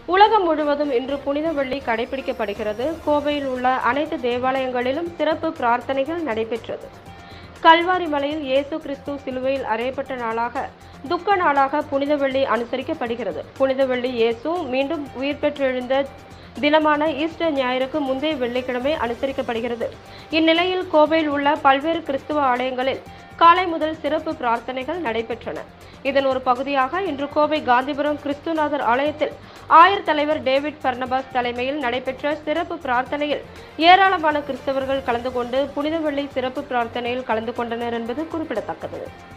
உலகம் முழுவதும் இன்று புனித வெள்ளி கடைபிடிக்கப்படுகிறது கோவையில் உள்ள அனைத்து தேவாலயங்களிலும் சிறப்பு பிரார்த்தனைகள் நடைபெற்றது கல்வாரி மலையில் இயேசு கிறிஸ்து சிலுவையில் அறையப்பட்ட நாளாக துக்க நாளாக புனித வெள்ளி அனுசரிக்கப்படுகிறது புனித வெள்ளி இயேசு மீண்டும் உயிர் பெற்றெழுந்த தினமான ஈஸ்டர் ஞாயிறுக்கு முந்தைய வெள்ளிக்கிழமை அனுசரிக்கப்படுகிறது இந்நிலையில் கோவையில் உள்ள பல்வேறு கிறிஸ்துவ ஆலயங்களில் காலை முதல் சிறப்பு பிரார்த்தனைகள் நடைபெற்றன இதன் ஒரு பகுதியாக இன்று கோவை காந்திபுரம் கிறிஸ்துநாதர் ஆலயத்தில் ஆயர் தலைவர் டேவிட் பர்னபாஸ் தலைமையில் நடைபெற்ற சிறப்பு பிரார்த்தனையில் ஏராளமான கிறிஸ்தவர்கள் கலந்து கொண்டு புனித வெள்ளி சிறப்பு பிரார்த்தனையில் கலந்து கொண்டனர் என்பது குறிப்பிடத்தக்கது